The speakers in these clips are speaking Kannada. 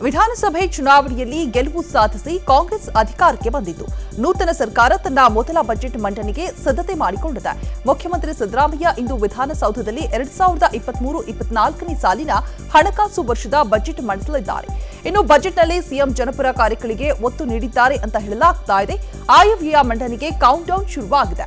ವಿಧಾನಸಭೆ ಚುನಾವಣೆಯಲ್ಲಿ ಗೆಲುವು ಸಾಧಿಸಿ ಕಾಂಗ್ರೆಸ್ ಅಧಿಕಾರಕ್ಕೆ ಬಂದಿದ್ದು ನೂತನ ಸರ್ಕಾರ ತನ್ನ ಮೊದಲ ಬಜೆಟ್ ಮಂಡನೆಗೆ ಸಿದ್ಧತೆ ಮಾಡಿಕೊಂಡಿದೆ ಮುಖ್ಯಮಂತ್ರಿ ಸಿದ್ದರಾಮಯ್ಯ ಇಂದು ವಿಧಾನಸೌಧದಲ್ಲಿ ಎರಡ್ ಸಾವಿರದ ಇಪ್ಪತ್ಮೂರು ಇಪ್ಪತ್ನಾಲ್ಕನೇ ಸಾಲಿನ ಹಣಕಾಸು ವರ್ಷದ ಬಜೆಟ್ ಮಂಡಿಸಲಿದ್ದಾರೆ ಇನ್ನು ಬಜೆಟ್ನಲ್ಲಿ ಸಿಎಂ ಜನಪರ ಕಾರ್ಯಗಳಿಗೆ ಒತ್ತು ನೀಡಿದ್ದಾರೆ ಅಂತ ಹೇಳಲಾಗ್ತಾ ಇದೆ ಆಯವ್ಯಯ ಮಂಡನೆಗೆ ಕೌಂಟ್ ಡೌನ್ ಶುರುವಾಗಿದೆ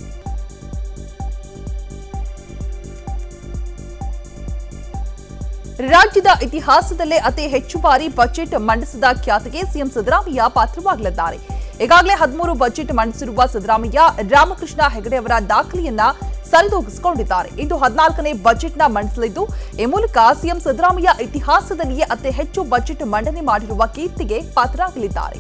ರಾಜ್ಯದ ಇತಿಹಾಸದಲ್ಲೇ ಅತಿ ಹೆಚ್ಚು ಬಾರಿ ಬಜೆಟ್ ಮಂಡಿಸಿದ ಖ್ಯಾತಿಗೆ ಸಿಎಂ ಸಿದ್ದರಾಮಯ್ಯ ಪಾತ್ರವಾಗಲಿದ್ದಾರೆ ಈಗಾಗಲೇ ಹದಿಮೂರು ಬಜೆಟ್ ಮಂಡಿಸಿರುವ ಸಿದ್ದರಾಮಯ್ಯ ರಾಮಕೃಷ್ಣ ಹೆಗಡೆ ಅವರ ದಾಖಲೆಯನ್ನ ಸರಿದೂಗಿಸಿಕೊಂಡಿದ್ದಾರೆ ಇಂದು ಹದಿನಾಲ್ಕನೇ ಬಜೆಟ್ನ ಮಂಡಿಸಲಿದ್ದು ಈ ಮೂಲಕ ಸಿಎಂ ಸಿದ್ದರಾಮಯ್ಯ ಇತಿಹಾಸದಲ್ಲಿಯೇ ಅತಿ ಹೆಚ್ಚು ಬಜೆಟ್ ಮಂಡನೆ ಮಾಡಿರುವ ಕೀರ್ತಿಗೆ ಪಾತ್ರರಾಗಲಿದ್ದಾರೆ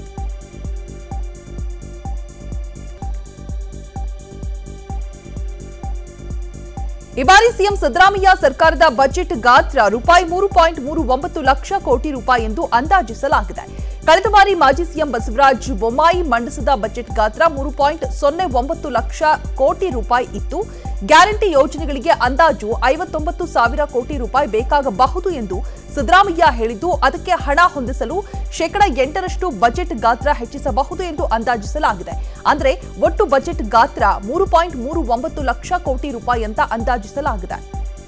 ಈ ಬಾರಿ ಸಿಎಂ ಸಿದ್ದರಾಮಯ್ಯ ಸರ್ಕಾರದ ಬಜೆಟ್ ಗಾತ್ರ ರೂಪಾಯಿ ಮೂರು ಪಾಯಿಂಟ್ ಮೂರು ಒಂಬತ್ತು ಲಕ್ಷ ಕೋಟಿ ರೂಪಾಯಿ ಎಂದು ಅಂದಾಜಿಸಲಾಗಿದೆ ಕಳೆದ ಬಾರಿ ಮಾಜಿ ಸಿಎಂ ಬಸವರಾಜ ಬೊಮ್ಮಾಯಿ ಮಂಡಿಸಿದ ಬಜೆಟ್ ಗಾತ್ರ ಮೂರು ಪಾಯಿಂಟ್ ಸೊನ್ನೆ ಒಂಬತ್ತು ಲಕ್ಷ ಕೋಟಿ ರೂಪಾಯಿ ಇತ್ತು ಗ್ಯಾರಂಟಿ ಯೋಜನೆಗಳಿಗೆ ಅಂದಾಜು ಐವತ್ತೊಂಬತ್ತು ಸಾವಿರ ಕೋಟಿ ರೂಪಾಯಿ ಬೇಕಾಗಬಹುದು ಎಂದು ಸಿದ್ದರಾಮಯ್ಯ ಹೇಳಿದ್ದು ಅದಕ್ಕೆ ಹಣ ಹೊಂದಿಸಲು ಶೇಕಡ ಎಂಟರಷ್ಟು ಬಜೆಟ್ ಗಾತ್ರ ಹೆಚ್ಚಿಸಬಹುದು ಎಂದು ಅಂದಾಜಿಸಲಾಗಿದೆ ಅಂದ್ರೆ ಒಟ್ಟು ಬಜೆಟ್ ಗಾತ್ರ ಮೂರು ಪಾಯಿಂಟ್ ಮೂರು ಒಂಬತ್ತು ಲಕ್ಷ ಕೋಟಿ ರೂಪಾಯಿ ಅಂತ ಅಂದಾಜಿಸಲಾಗಿದೆ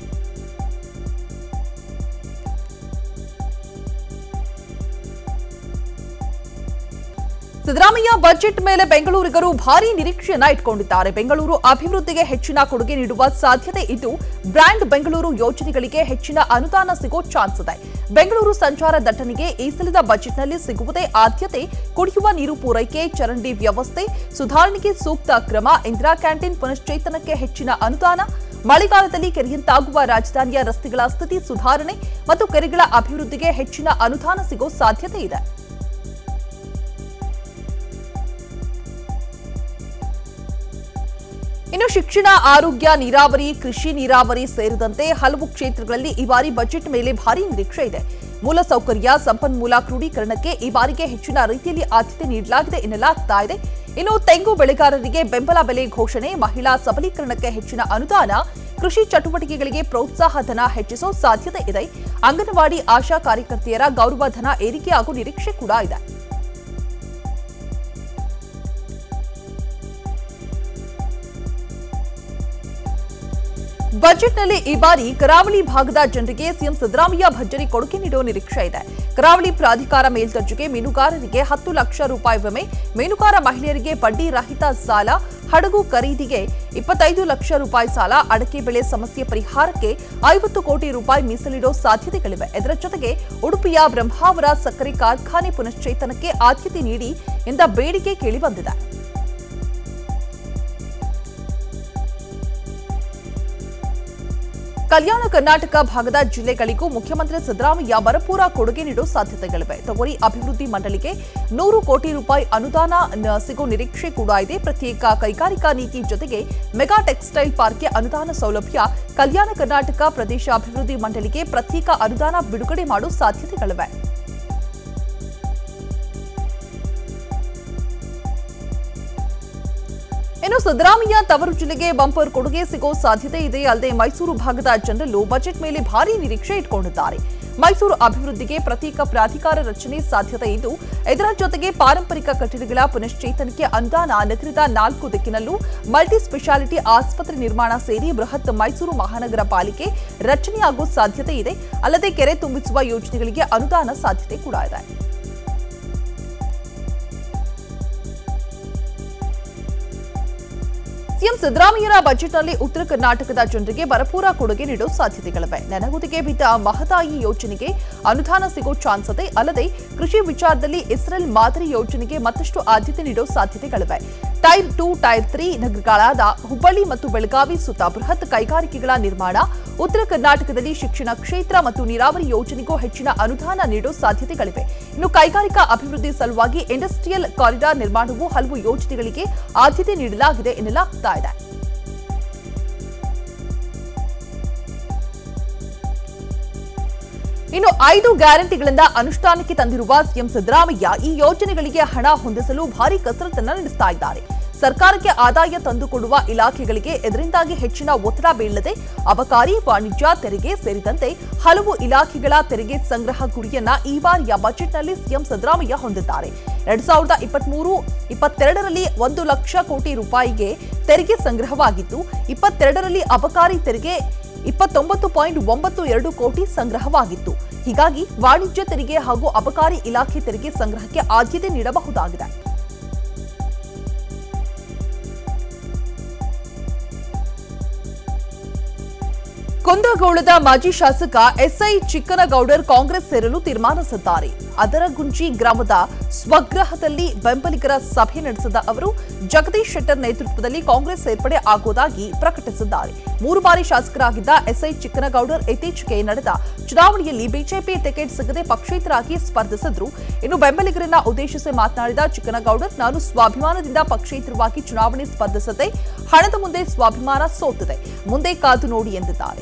ಸಿದ್ದರಾಮಯ್ಯ ಬಜೆಟ್ ಮೇಲೆ ಬೆಂಗಳೂರಿಗರು ಭಾರಿ ನಿರೀಕ್ಷೆಯನ್ನ ಇಟ್ಕೊಂಡಿದ್ದಾರೆ ಬೆಂಗಳೂರು ಅಭಿವೃದ್ಧಿಗೆ ಹೆಚ್ಚಿನ ಕೊಡುಗೆ ನೀಡುವ ಸಾಧ್ಯತೆ ಇದ್ದು ಬ್ರ್ಯಾಂಡ್ ಬೆಂಗಳೂರು ಯೋಜನೆಗಳಿಗೆ ಹೆಚ್ಚಿನ ಅನುದಾನ ಸಿಗೋ ಚಾನ್ಸ್ ಇದೆ ಬೆಂಗಳೂರು ಸಂಚಾರ ದಟ್ಟಣೆಗೆ ಈ ಸಲದ ಬಜೆಟ್ನಲ್ಲಿ ಸಿಗುವುದೇ ಆದ್ಯತೆ ಕುಡಿಯುವ ನೀರು ಪೂರೈಕೆ ಚರಂಡಿ ವ್ಯವಸ್ಥೆ ಸುಧಾರಣೆಗೆ ಸೂಕ್ತ ಕ್ರಮ ಇಂದಿರಾ ಕ್ಯಾಂಟೀನ್ ಪುನಶ್ಚೇತನಕ್ಕೆ ಹೆಚ್ಚಿನ ಅನುದಾನ ಮಳೆಗಾಲದಲ್ಲಿ ಕೆರೆಯಂತಾಗುವ ರಾಜಧಾನಿಯ ರಸ್ತೆಗಳ ಸ್ಥಿತಿ ಸುಧಾರಣೆ ಮತ್ತು ಕೆರೆಗಳ ಅಭಿವೃದ್ಧಿಗೆ ಹೆಚ್ಚಿನ ಅನುದಾನ ಸಿಗೋ ಸಾಧ್ಯತೆ ಇದೆ ಇನ್ನು ಶಿಕ್ಷಣ ಆರೋಗ್ಯ ನೀರಾವರಿ ಕೃಷಿ ನೀರಾವರಿ ಸೇರಿದಂತೆ ಹಲವು ಕ್ಷೇತ್ರಗಳಲ್ಲಿ ಈ ಬಾರಿ ಬಜೆಟ್ ಮೇಲೆ ಭಾರಿ ನಿರೀಕ್ಷೆ ಇದೆ ಮೂಲಸೌಕರ್ಯ ಸಂಪನ್ಮೂಲ ಕ್ರೋಢೀಕರಣಕ್ಕೆ ಈ ಬಾರಿಗೆ ಹೆಚ್ಚಿನ ರೀತಿಯಲ್ಲಿ ಆದ್ಯತೆ ನೀಡಲಾಗಿದೆ ಎನ್ನಲಾಗ್ತಾ ಇದೆ ಇನ್ನು ತೆಂಗು ಬೆಳೆಗಾರರಿಗೆ ಬೆಂಬಲ ಬೆಲೆ ಘೋಷಣೆ ಮಹಿಳಾ ಸಬಲೀಕರಣಕ್ಕೆ ಹೆಚ್ಚಿನ ಅನುದಾನ ಕೃಷಿ ಚಟುವಟಿಕೆಗಳಿಗೆ ಪ್ರೋತ್ಸಾಹ ಧನ ಹೆಚ್ಚಿಸೋ ಸಾಧ್ಯತೆ ಇದೆ ಅಂಗನವಾಡಿ ಆಶಾ ಕಾರ್ಯಕರ್ತೆಯರ ಗೌರವ ಧನ ಏರಿಕೆಯಾಗುವ ನಿರೀಕ್ಷೆ ಕೂಡ ಇದೆ ಬಜೆಟ್ನಲ್ಲಿ ಈ ಬಾರಿ ಕರಾವಳಿ ಭಾಗದ ಜನರಿಗೆ ಸಿಎಂ ಸಿದ್ದರಾಮಯ್ಯ ಭರ್ಜರಿ ಕೊಡುಗೆ ನೀಡುವ ನಿರೀಕ್ಷೆ ಇದೆ ಕರಾವಳಿ ಪ್ರಾಧಿಕಾರ ಮೇಲ್ದರ್ಜೆಗೆ ಮೀನುಗಾರರಿಗೆ ಹತ್ತು ಲಕ್ಷ ರೂಪಾಯಿ ವಿಮೆ ಮೀನುಗಾರ ಮಹಿಳೆಯರಿಗೆ ಬಡ್ಡಿ ರಹಿತ ಸಾಲ ಹಡಗು ಖರೀದಿಗೆ ಇಪ್ಪತ್ತೈದು ಲಕ್ಷ ರೂಪಾಯಿ ಸಾಲ ಅಡಕೆ ಬೆಳೆ ಸಮಸ್ಯೆ ಪರಿಹಾರಕ್ಕೆ ಐವತ್ತು ಕೋಟಿ ರೂಪಾಯಿ ಮೀಸಲಿಡೋ ಸಾಧ್ಯತೆಗಳಿವೆ ಇದರ ಜೊತೆಗೆ ಉಡುಪಿಯ ಬ್ರಹ್ಮಾವರ ಸಕ್ಕರೆ ಕಾರ್ಖಾನೆ ಪುನಶ್ಚೇತನಕ್ಕೆ ಆದ್ಯತೆ ನೀಡಿ ಎಂದ ಬೇಡಿಕೆ ಕೇಳಿಬಂದಿದೆ ಕಲ್ಯಾಣ ಕರ್ನಾಟಕ ಭಾಗದ ಜಿಲ್ಲೆಗಳಿಗೂ ಮುಖ್ಯಮಂತ್ರಿ ಸಿದ್ದರಾಮಯ್ಯ ಭರಪೂರ ಕೊಡುಗೆ ನೀಡುವ ಸಾಧ್ಯತೆಗಳಿವೆ ತೊಗರಿ ಅಭಿವೃದ್ಧಿ ಮಂಡಳಿಗೆ ನೂರು ಕೋಟಿ ರೂಪಾಯಿ ಅನುದಾನ ನ- ಸಿಗೋ ನಿರೀಕ್ಷೆ ಕೂಡ ಇದೆ ಪ್ರತ್ಯೇಕ ಕೈಗಾರಿಕಾ ನೀತಿ ಜೊತೆಗೆ ಮೆಗಾ ಟೆಕ್ಸ್ಟೈಲ್ ಪಾರ್ಕ್ಗೆ ಅನುದಾನ ಸೌಲಭ್ಯ ಕಲ್ಯಾಣ ಕರ್ನಾಟಕ ಪ್ರದೇಶ ಅಭಿವೃದ್ಧಿ ಮಂಡಳಿಗೆ ಪ್ರತ್ಯೇಕ ಅನುದಾನ ಬಿಡುಗಡೆ ಮಾಡುವ ಸಾಧ್ಯತೆಗಳಿವೆ ಇನ್ನು ಸಿದ್ದರಾಮಯ್ಯ ತವರು ಜಿಲ್ಲೆಗೆ ಬಂಪರ್ ಕೊಡುಗೆ ಸಿಗೋ ಸಾಧ್ಯತೆ ಇದೆ ಅಲ್ಲದೆ ಮೈಸೂರು ಭಾಗದ ಜನರಲ್ಲೂ ಬಜೆಟ್ ಮೇಲೆ ಭಾರಿ ನಿರೀಕ್ಷೆ ಇಟ್ಕೊಂಡಿದ್ದಾರೆ ಮೈಸೂರು ಅಭಿವೃದ್ಧಿಗೆ ಪ್ರತ್ಯೇಕ ಪ್ರಾಧಿಕಾರ ರಚನೆ ಸಾಧ್ಯತೆ ಇದ್ದು ಇದರ ಜೊತೆಗೆ ಪಾರಂಪರಿಕ ಕಟ್ಟಡಗಳ ಪುನಶ್ಚೇತನಕ್ಕೆ ಅನುದಾನ ನಗರದ ನಾಲ್ಕು ದಿಕ್ಕಿನಲ್ಲೂ ಮಲ್ಟಿ ಸ್ಪೆಷಾಲಿಟಿ ಆಸ್ಪತ್ರೆ ನಿರ್ಮಾಣ ಸೇರಿ ಬೃಹತ್ ಮೈಸೂರು ಮಹಾನಗರ ಪಾಲಿಕೆ ರಚನೆಯಾಗುವ ಸಾಧ್ಯತೆ ಇದೆ ಅಲ್ಲದೆ ಕೆರೆ ತುಂಬಿಸುವ ಯೋಜನೆಗಳಿಗೆ ಅನುದಾನ ಸಾಧ್ಯತೆ ಕೂಡ ಇದೆ ಸಿಎಂ ಸಿದ್ದರಾಮಯ್ಯರ ಬಜೆಟ್ನಲ್ಲಿ ಉತ್ತರ ಕರ್ನಾಟಕದ ಜನರಿಗೆ ಭರಪೂರ ಕೊಡುಗೆ ನೀಡುವ ಸಾಧ್ಯತೆಗಳಿವೆ ನೆನಗುದಿಗೆ ಬಿದ್ದ ಮಹದಾಯಿ ಯೋಜನೆಗೆ ಅನುದಾನ ಸಿಗೋ ಚಾನ್ಸ್ ಇದೆ ಅಲ್ಲದೆ ಕೃಷಿ ವಿಚಾರದಲ್ಲಿ ಇಸ್ರೇಲ್ ಮಾದರಿ ಯೋಜನೆಗೆ ಮತ್ತಷ್ಟು ಆದ್ಯತೆ ನೀಡುವ ಸಾಧ್ಯತೆಗಳಿವೆ ಟೈರ್ ಟೂ ಟೈರ್ ತ್ರೀ ನಗರಗಳಾದ ಹುಬ್ಬಳ್ಳಿ ಮತ್ತು ಬೆಳಗಾವಿ ಸುತ್ತ ಬೃಹತ್ ಕೈಗಾರಿಕೆಗಳ ನಿರ್ಮಾಣ ಉತ್ತರ ಕರ್ನಾಟಕದಲ್ಲಿ ಶಿಕ್ಷಣ ಕ್ಷೇತ್ರ ಮತ್ತು ನೀರಾವರಿ ಯೋಜನೆಗೂ ಹೆಚ್ಚಿನ ಅನುದಾನ ನೀಡುವ ಸಾಧ್ಯತೆಗಳಿವೆ ಇನ್ನು ಕೈಗಾರಿಕಾ ಅಭಿವೃದ್ಧಿ ಸಲುವಾಗಿ ಇಂಡಸ್ಟ್ರಿಯಲ್ ಕಾರಿಡಾರ್ ನಿರ್ಮಾಣವು ಹಲವು ಯೋಜನೆಗಳಿಗೆ ಆದ್ಯತೆ ನೀಡಲಾಗಿದೆ ಎನ್ನಲಾಗ್ತಾ ಇದೆ ಇನ್ನು ಐದು ಗ್ಯಾರಂಟಿಗಳಿಂದ ಅನುಷ್ಠಾನಕ್ಕೆ ತಂದಿರುವ ಸಿಎಂ ಸಿದ್ದರಾಮಯ್ಯ ಈ ಯೋಜನೆಗಳಿಗೆ ಹಣ ಹೊಂದಿಸಲು ಭಾರಿ ಕಸರತ್ತನ್ನ ನಡೆಸ್ತಾ ಇದ್ದಾರೆ ಸರ್ಕಾರಕ್ಕೆ ಆದಾಯ ತಂದುಕೊಡುವ ಇಲಾಖೆಗಳಿಗೆ ಇದರಿಂದಾಗಿ ಹೆಚ್ಚಿನ ಒತ್ತಡ ಬೀಳದೆ ಅಬಕಾರಿ ವಾಣಿಜ್ಯ ತೆರಿಗೆ ಸೇರಿದಂತೆ ಹಲವು ಇಲಾಖೆಗಳ ತೆರಿಗೆ ಸಂಗ್ರಹ ಗುರಿಯನ್ನ ಈ ಬಾರಿಯ ಬಜೆಟ್ನಲ್ಲಿ ಸಿಎಂ ಸಿದ್ದರಾಮಯ್ಯ ಹೊಂದಿದ್ದಾರೆ ಎರಡ್ ಸಾವಿರದ ಇಪ್ಪತ್ಮೂರು ಇಪ್ಪತ್ತೆರಡರಲ್ಲಿ ಒಂದು ಲಕ್ಷ ಕೋಟಿ ರೂಪಾಯಿಗೆ ತೆರಿಗೆ ಸಂಗ್ರಹವಾಗಿತ್ತು ಇಪ್ಪತ್ತೆರಡರಲ್ಲಿ ಅಬಕಾರಿ ತೆರಿಗೆ ಇಪ್ಪತ್ತೊಂಬತ್ತು ಪಾಯಿಂಟ್ ಒಂಬತ್ತು ಎರಡು ಕೋಟಿ ಸಂಗ್ರಹವಾಗಿತ್ತು ಹೀಗಾಗಿ ವಾಣಿಜ್ಯ ತೆರಿಗೆ ಹಾಗೂ ಅಬಕಾರಿ ಇಲಾಖೆ ತೆರಿಗೆ ಸಂಗ್ರಹಕ್ಕೆ ಆದ್ಯತೆ ನೀಡಬಹುದಾಗಿದೆ ಕುಂದಗೋಳದ ಮಾಜಿ ಶಾಸಕ ಎಸ್ಐ ಚಿಕ್ಕನಗೌಡರ್ ಕಾಂಗ್ರೆಸ್ ಸೇರಲು ತೀರ್ಮಾನಿಸಿದ್ದಾರೆ ಅದರಗುಂಜಿ ಗ್ರಾಮದ ಸ್ವಗ್ರಹದಲ್ಲಿ ಬೆಂಬಲಿಗರ ಸಭೆ ನಡೆಸಿದ ಅವರು ಜಗದೀಶ್ ಶೆಟ್ಟರ್ ನೇತೃತ್ವದಲ್ಲಿ ಕಾಂಗ್ರೆಸ್ ಸೇರ್ಪಡೆ ಆಗುವುದಾಗಿ ಪ್ರಕಟಿಸಿದ್ದಾರೆ ಮೂರು ಬಾರಿ ಶಾಸಕರಾಗಿದ್ದ ಎಸ್ಐ ಚಿಕ್ಕನಗೌಡರ್ ಇತ್ತೀಚೆಗೆ ನಡೆದ ಚುನಾವಣೆಯಲ್ಲಿ ಬಿಜೆಪಿ ಟಿಕೆಟ್ ಸಿಗದೆ ಪಕ್ಷೇತರಾಗಿ ಸ್ಪರ್ಧಿಸಿದ್ರು ಇನ್ನು ಬೆಂಬಲಿಗರನ್ನ ಉದ್ದೇಶಿಸಿ ಮಾತನಾಡಿದ ಚಿಕ್ಕನಗೌಡರ್ ನಾನು ಸ್ವಾಭಿಮಾನದಿಂದ ಪಕ್ಷೇತರವಾಗಿ ಚುನಾವಣೆ ಸ್ಪರ್ಧಿಸದೆ ಹಣದ ಮುಂದೆ ಸ್ವಾಭಿಮಾನ ಸೋತಿದೆ ಮುಂದೆ ಕಾದು ನೋಡಿ ಎಂದಿದ್ದಾರೆ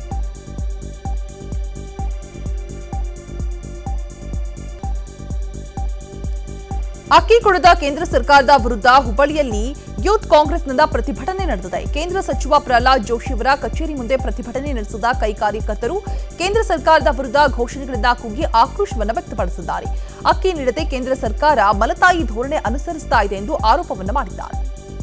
ಅಕ್ಕಿ ಕೊಡದ ಕೇಂದ್ರ ಸರ್ಕಾರದ ವಿರುದ್ಧ ಹುಬ್ಬಳ್ಳಿಯಲ್ಲಿ ಯೂತ್ ಕಾಂಗ್ರೆಸ್ನಿಂದ ಪ್ರತಿಭಟನೆ ನಡೆದಿದೆ ಕೇಂದ್ರ ಸಚಿವ ಪ್ರಹ್ಲಾದ್ ಜೋಶಿ ಅವರ ಕಚೇರಿ ಮುಂದೆ ಪ್ರತಿಭಟನೆ ನಡೆಸಿದ ಕೈ ಕಾರ್ಯಕರ್ತರು ಕೇಂದ್ರ ಸರ್ಕಾರದ ವಿರುದ್ಧ ಘೋಷಣೆಗಳಿಂದ ಕೂಗಿ ಆಕ್ರೋಶವನ್ನು ವ್ಯಕ್ತಪಡಿಸಿದ್ದಾರೆ ಅಕ್ಕಿ ನೀಡದೆ ಕೇಂದ್ರ ಸರ್ಕಾರ ಮಲತಾಯಿ ಧೋರಣೆ ಅನುಸರಿಸುತ್ತಾ ಇದೆ ಎಂದು ಆರೋಪವನ್ನು ಮಾಡಿದ್ದಾರೆ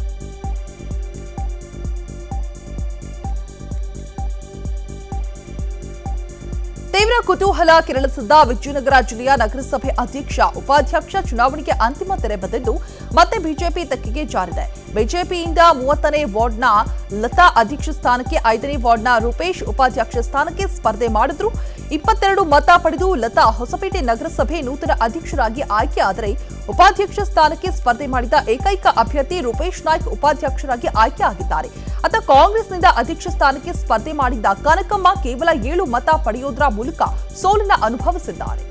ತೀವ್ರ ಕುತೂಹಲ ಕೆರಳಿಸಿದ್ದ ವಿಜಯನಗರ ಜಿಲ್ಲೆಯ ನಗರಸಭೆ ಅಧ್ಯಕ್ಷ ಉಪಾಧ್ಯಕ್ಷ ಚುನಾವಣೆಗೆ ಅಂತಿಮ ತೆರೆ ಬಂದಿದ್ದು ಮತ್ತೆ ಬಿಜೆಪಿ ತೆಕ್ಕೆಗೆ ಜಾರಿದೆ ಬಿಜೆಪಿಯಿಂದ ಮೂವತ್ತನೇ ವಾರ್ಡ್ನ ಲತಾ ಅಧ್ಯಕ್ಷ ಸ್ಥಾನಕ್ಕೆ ಐದನೇ ವಾರ್ಡ್ನ ರೂಪೇಶ್ ಉಪಾಧ್ಯಕ್ಷ ಸ್ಥಾನಕ್ಕೆ ಸ್ಪರ್ಧೆ ಮಾಡಿದ್ರು ಇಪ್ಪತ್ತೆರಡು ಮತ ಪಡೆದು ಲತಾ ಹೊಸಪೇಟೆ ನಗರಸಭೆ ನೂತನ ಅಧ್ಯಕ್ಷರಾಗಿ ಆಯ್ಕೆಯಾದರೆ ಉಪಾಧ್ಯಕ್ಷ ಸ್ಥಾನಕ್ಕೆ ಸ್ಪರ್ಧೆ ಮಾಡಿದ ಏಕೈಕ ಅಭ್ಯರ್ಥಿ ರೂಪೇಶ್ ನಾಯ್ಕ್ ಉಪಾಧ್ಯಕ್ಷರಾಗಿ ಆಯ್ಕೆ ಆಗಿದ್ದಾರೆ ಅತ ಕಾಂಗ್ರೆಸ್ನಿಂದ ಅಧ್ಯಕ್ಷ ಸ್ಥಾನಕ್ಕೆ ಸ್ಪರ್ಧೆ ಮಾಡಿದ್ದ ಕನಕಮ್ಮ ಕೇವಲ ಏಳು ಮತ ಪಡೆಯೋದ್ರ ಮೂಲಕ ಸೋಲನ್ನ ಅನುಭವಿಸಿದ್ದಾರೆ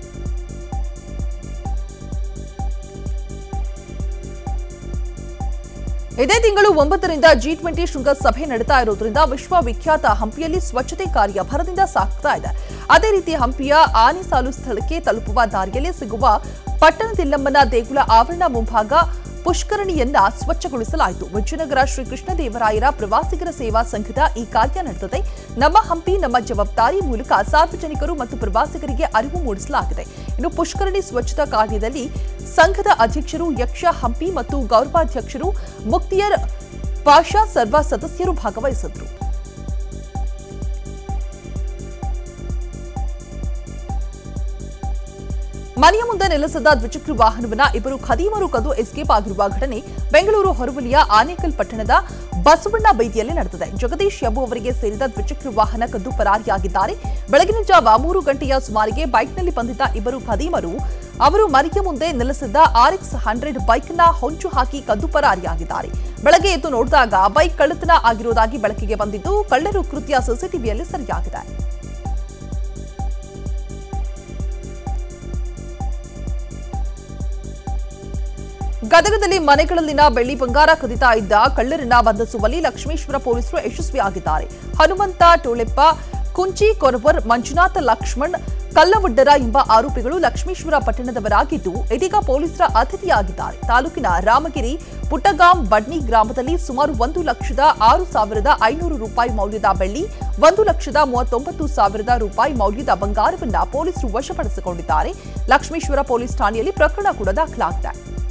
ಇದೇ ತಿಂಗಳು ಒಂಬತ್ತರಿಂದ ಜಿ ಟ್ವೆಂಟಿ ಶೃಂಗಸಭೆ ನಡೀತಾ ಇರೋದ್ರಿಂದ ವಿಶ್ವವಿಖ್ಯಾತ ಹಂಪಿಯಲ್ಲಿ ಸ್ವಚ್ಛತೆ ಕಾರ್ಯ ಭರದಿಂದ ಸಾಗ್ತಾ ಇದೆ ಅದೇ ರೀತಿ ಹಂಪಿಯ ಆನೆಸಾಲು ಸ್ಥಳಕ್ಕೆ ತಲುಪುವ ದಾರಿಯಲ್ಲಿ ಸಿಗುವ ಪಟ್ಟಣದಿಲ್ಲಮ್ಮನ ದೇಗುಲ ಆವರಣ ಮುಂಭಾಗ ಪುಷ್ಕರಣಿಯನ್ನ ಸ್ವಚ್ಛಗೊಳಿಸಲಾಯಿತು ವಿಜಯನಗರ ಶ್ರೀ ಕೃಷ್ಣದೇವರಾಯರ ಪ್ರವಾಸಿಗರ ಸೇವಾ ಸಂಘದ ಈ ಕಾರ್ಯ ನಡೆದಿದೆ ನಮ್ಮ ಹಂಪಿ ನಮ್ಮ ಜವಾಬ್ದಾರಿ ಮೂಲಕ ಸಾರ್ವಜನಿಕರು ಮತ್ತು ಪ್ರವಾಸಿಗರಿಗೆ ಅರಿವು ಮೂಡಿಸಲಾಗಿದೆ ಇನ್ನು ಪುಷ್ಕರಣಿ ಸ್ವಚ್ಛತಾ ಕಾರ್ಯದಲ್ಲಿ ಸಂಘದ ಅಧ್ಯಕ್ಷರು ಯಕ್ಷ ಹಂಪಿ ಮತ್ತು ಗೌರವಾಧ್ಯಕ್ಷರು ಮುಕ್ತಿಯರ್ ಪಾಷಾ ಸರ್ವ ಸದಸ್ಯರು ಭಾಗವಹಿಸಿದ್ರು ಮನೆಯ ಮುಂದೆ ನಿಲ್ಲಿಸಿದ ದ್ವಿಚಕ್ರ ವಾಹನವನ್ನ ಇಬ್ಬರು ಖದೀಮರು ಕದ್ದು ಎಸ್ಕೇಪ್ ಆಗಿರುವ ಘಟನೆ ಬೆಂಗಳೂರು ಹೊರವಲಿಯ ಆನೇಕಲ್ ಪಟ್ಟಣದ ಬಸವಣ್ಣ ಬೈದಿಯಲ್ಲಿ ನಡೆದಿದೆ ಜಗದೀಶ್ ಯಬ್ಬು ಅವರಿಗೆ ಸೇರಿದ ದ್ವಿಚಕ್ರ ವಾಹನ ಕದ್ದು ಪರಾರಿಯಾಗಿದ್ದಾರೆ ಬೆಳಗಿನ ಜಾವ ಮೂರು ಗಂಟೆಯ ಸುಮಾರಿಗೆ ಬೈಕ್ನಲ್ಲಿ ಬಂದಿದ್ದ ಇಬ್ಬರು ಖದೀಮರು ಅವರು ಮನೆಯ ಮುಂದೆ ನಿಲ್ಲಿಸಿದ್ದ ಆರ್ಎಕ್ಸ್ ಹಂಡ್ರೆಡ್ ಬೈಕ್ನ ಹೊಂಚು ಹಾಕಿ ಕದ್ದು ಪರಾರಿಯಾಗಿದ್ದಾರೆ ಬೆಳಗ್ಗೆ ಎದ್ದು ನೋಡಿದಾಗ ಬೈಕ್ ಕಳ್ಳತನ ಆಗಿರುವುದಾಗಿ ಬೆಳಕಿಗೆ ಬಂದಿದ್ದು ಕಳ್ಳರು ಕೃತ್ಯ ಸಿಸಿಟಿವಿಯಲ್ಲಿ ಸರಿಯಾಗಿದೆ ಗದಗದಲ್ಲಿ ಮನೆಗಳಲ್ಲಿನ ಬೆಳ್ಳಿ ಬಂಗಾರ ಕದಿತಾ ಇದ್ದ ಕಳ್ಳರನ್ನ ಬಂಧಿಸುವಲ್ಲಿ ಲಕ್ಷ್ಮೇಶ್ವರ ಪೊಲೀಸರು ಯಶಸ್ವಿಯಾಗಿದ್ದಾರೆ ಹನುಮಂತ ಟೋಳೆಪ್ಪ ಕುಂಚಿ ಕೊರವರ್ ಮಂಜುನಾಥ ಲಕ್ಷ್ಮಣ್ ಕಲ್ಲವಡ್ಡರ ಎಂಬ ಆರೋಪಿಗಳು ಲಕ್ಷ್ಮೇಶ್ವರ ಪಟ್ಟಣದವರಾಗಿದ್ದು ಇದೀಗ ಪೊಲೀಸರ ಅತಿಥಿಯಾಗಿದ್ದಾರೆ ತಾಲೂಕಿನ ರಾಮಗಿರಿ ಪುಟ್ಟಗಾಂ ಬಡ್ನಿ ಗ್ರಾಮದಲ್ಲಿ ಸುಮಾರು ಒಂದು ಲಕ್ಷದ ಆರು ಸಾವಿರದ ಐನೂರು ರೂಪಾಯಿ ಮೌಲ್ಯದ ಬೆಳ್ಳಿ ಒಂದು ಲಕ್ಷದ ಮೂವತ್ತೊಂಬತ್ತು ಸಾವಿರದ ರೂಪಾಯಿ ಮೌಲ್ಯದ ಬಂಗಾರವನ್ನ ಪೊಲೀಸರು ವಶಪಡಿಸಿಕೊಂಡಿದ್ದಾರೆ ಲಕ್ಷ್ಮೇಶ್ವರ ಪೊಲೀಸ್ ಠಾಣೆಯಲ್ಲಿ ಪ್ರಕರಣ ಕೂಡ ದಾಖಲಾಗಿದೆ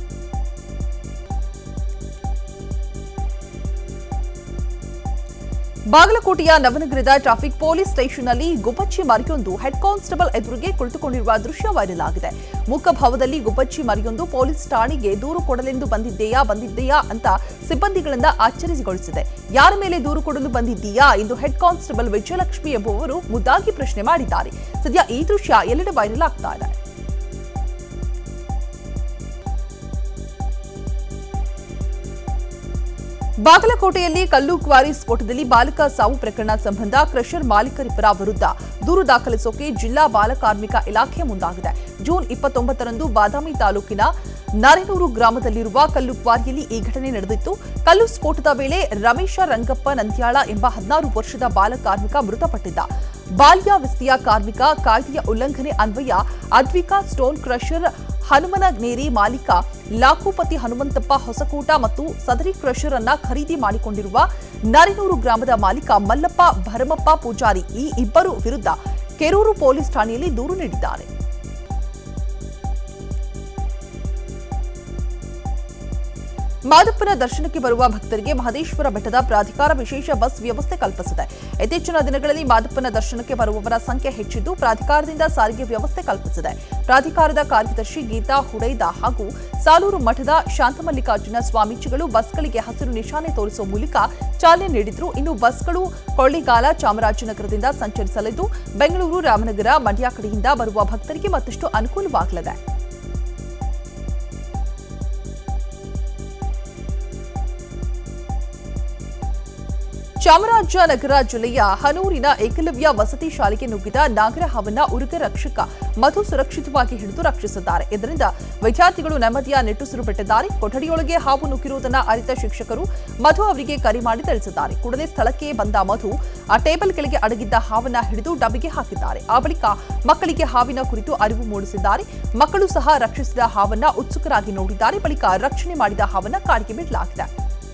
ಬಾಗಲಕೋಟೆಯ ನವನಗರದ ಟ್ರಾಫಿಕ್ ಪೊಲೀಸ್ ಸ್ಟೇಷನ್ನಲ್ಲಿ ಗುಬ್ಬಚ್ಚಿ ಮರಿಯೊಂದು ಹೆಡ್ ಕಾನ್ಸ್ಟೇಬಲ್ ಎದುರಿಗೆ ಕುಳಿತುಕೊಂಡಿರುವ ದೃಶ್ಯ ವೈರಲ್ ಆಗಿದೆ ಮುಖಭಾವದಲ್ಲಿ ಗುಬ್ಬಚ್ಚಿ ಮರಿಯೊಂದು ಪೊಲೀಸ್ ಠಾಣೆಗೆ ದೂರು ಕೊಡಲೆಂದು ಬಂದಿದ್ದೇಯಾ ಬಂದಿದ್ದೇಯಾ ಅಂತ ಸಿಬ್ಬಂದಿಗಳಿಂದ ಆಶ್ಚರ್ಯಗೊಳಿಸಿದೆ ಯಾರ ಮೇಲೆ ದೂರು ಕೊಡಲು ಬಂದಿದ್ದೀಯಾ ಎಂದು ಹೆಡ್ ಕಾನ್ಸ್ಟೇಬಲ್ ವಿಜಯಲಕ್ಷ್ಮಿ ಎಂಬುವರು ಮುದ್ದಾಗಿ ಪ್ರಶ್ನೆ ಮಾಡಿದ್ದಾರೆ ಸದ್ಯ ಈ ದೃಶ್ಯ ಎಲ್ಲೆಡೆ ವೈರಲ್ ಆಗ್ತಾ ಇದೆ ಬಾಗಲಕೋಟೆಯಲ್ಲಿ ಕಲ್ಲು ಕ್ವಾರಿ ಸ್ಫೋಟದಲ್ಲಿ ಬಾಲಕ ಸಾವು ಪ್ರಕರಣ ಸಂಬಂಧ ಕ್ರಷರ್ ಮಾಲೀಕರಿಬ್ಬರ ವಿರುದ್ಧ ದೂರು ದಾಖಲಿಸೋಕೆ ಜಿಲ್ಲಾ ಬಾಲ ಕಾರ್ಮಿಕ ಇಲಾಖೆ ಮುಂದಾಗಿದೆ ಜೂನ್ ಇಪ್ಪತ್ತೊಂಬತ್ತರಂದು ಬಾದಾಮಿ ತಾಲೂಕಿನ ನರೇನೂರು ಗ್ರಾಮದಲ್ಲಿರುವ ಕಲ್ಲು ಕ್ವಾರಿಯಲ್ಲಿ ಈ ಘಟನೆ ನಡೆದಿತ್ತು ಕಲ್ಲು ಸ್ಫೋಟದ ವೇಳೆ ರಮೇಶ ರಂಗಪ್ಪ ನಂದ್ಯಾಳ ಎಂಬ ಹದಿನಾರು ವರ್ಷದ ಬಾಲ ಕಾರ್ಮಿಕ ಮೃತಪಟ್ಟಿದ್ದ ಬಾಲ್ಯಾವಸ್ಥೆಯ ಕಾರ್ಮಿಕ ಕಾಯ್ದೆಯ ಉಲ್ಲಂಘನೆ ಅನ್ವಯ ಅದ್ವಿಕಾ ಸ್ಟೋನ್ ಕ್ರಷರ್ ಹನುಮನನೇರಿ ಮಾಲೀಕ ಲಾಕುಪತಿ ಹನುಮಂತಪ್ಪ ಹೊಸಕೋಟ ಮತ್ತು ಸದರಿ ಕ್ರಷರ್ ಅನ್ನ ಖರೀದಿ ಮಾಡಿಕೊಂಡಿರುವ ನರಿನೂರು ಗ್ರಾಮದ ಮಾಲೀಕ ಮಲ್ಲಪ್ಪ ಭರಮಪ್ಪ ಪೂಜಾರಿ ಈ ಇಬ್ಬರು ವಿರುದ್ಧ ಕೆರೂರು ಪೊಲೀಸ್ ಠಾಣೆಯಲ್ಲಿ ದೂರು ನೀಡಿದ್ದಾರೆ ಮಾದಪ್ಪನ ದರ್ಶನಕ್ಕೆ ಬರುವ ಭಕ್ತರಿಗೆ ಮಹದೇಶ್ವರ ಬೆಟ್ಟದ ಪ್ರಾಧಿಕಾರ ವಿಶೇಷ ಬಸ್ ವ್ಯವಸ್ಥೆ ಕಲ್ಪಿಸಿದೆ ಇತ್ತೀಚಿನ ದಿನಗಳಲ್ಲಿ ಮಾದಪ್ಪನ ದರ್ಶನಕ್ಕೆ ಬರುವವರ ಸಂಖ್ಯೆ ಹೆಚ್ಚಿದ್ದು ಪ್ರಾಧಿಕಾರದಿಂದ ಸಾರಿಗೆ ವ್ಯವಸ್ಥೆ ಕಲ್ಪಿಸಿದೆ ಪ್ರಾಧಿಕಾರದ ಕಾರ್ಯದರ್ಶಿ ಗೀತಾ ಹುಡೈದ ಹಾಗೂ ಸಾಲೂರು ಮಠದ ಶಾಂತಮಲ್ಲಿಕಾರ್ಜುನ ಸ್ವಾಮೀಜಿಗಳು ಬಸ್ಗಳಿಗೆ ಹಸಿರು ನಿಶಾನೆ ತೋರಿಸುವ ಮೂಲಕ ಚಾಲನೆ ನೀಡಿದ್ರು ಇನ್ನು ಬಸ್ಗಳು ಕೊಳ್ಳಿಗಾಲ ಚಾಮರಾಜನಗರದಿಂದ ಸಂಚರಿಸಲಿದ್ದು ಬೆಂಗಳೂರು ರಾಮನಗರ ಮಂಡ್ಯ ಕಡೆಯಿಂದ ಬರುವ ಭಕ್ತರಿಗೆ ಮತ್ತಷ್ಟು ಅನುಕೂಲವಾಗಲಿದೆ ಚಾಮರಾಜನಗರ ಜಿಲ್ಲೆಯ ಹನೂರಿನ ಏಕಲವ್ಯ ವಸತಿ ಶಾಲೆಗೆ ನುಗ್ಗಿದ ನಾಗರಹಾವನ್ನ ಉರುಗ ರಕ್ಷಕ ಮಧು ಸುರಕ್ಷಿತವಾಗಿ ಹಿಡಿದು ರಕ್ಷಿಸಿದ್ದಾರೆ ಇದರಿಂದ ವಿದ್ಯಾರ್ಥಿಗಳು ನೆಮ್ಮದಿಯ ನಿಟ್ಟುಸಿರು ಬಿಟ್ಟಿದ್ದಾರೆ ಕೊಠಡಿಯೊಳಗೆ ಹಾವು ನುಗ್ಗಿರುವುದನ್ನು ಅರಿತ ಶಿಕ್ಷಕರು ಮಧು ಅವರಿಗೆ ಕರೆ ಮಾಡಿ ತಿಳಿಸಿದ್ದಾರೆ ಕೂಡಲೇ ಸ್ಥಳಕ್ಕೆ ಬಂದ ಮಧು ಆ ಟೇಬಲ್ ಕೆಳಗೆ ಅಡಗಿದ್ದ ಹಾವನ್ನ ಹಿಡಿದು ಡಬ್ಬಿಗೆ ಹಾಕಿದ್ದಾರೆ ಆ ಬಳಿಕ ಮಕ್ಕಳಿಗೆ ಹಾವಿನ ಕುರಿತು ಅರಿವು ಮೂಡಿಸಿದ್ದಾರೆ ಮಕ್ಕಳು ಸಹ ರಕ್ಷಿಸಿದ ಹಾವನ್ನ ಉತ್ಸುಕರಾಗಿ ನೋಡಿದ್ದಾರೆ ಬಳಿಕ ರಕ್ಷಣೆ ಮಾಡಿದ ಹಾವನ್ನ ಕಾಡಿಗೆ ಬಿಡಲಾಗಿದೆ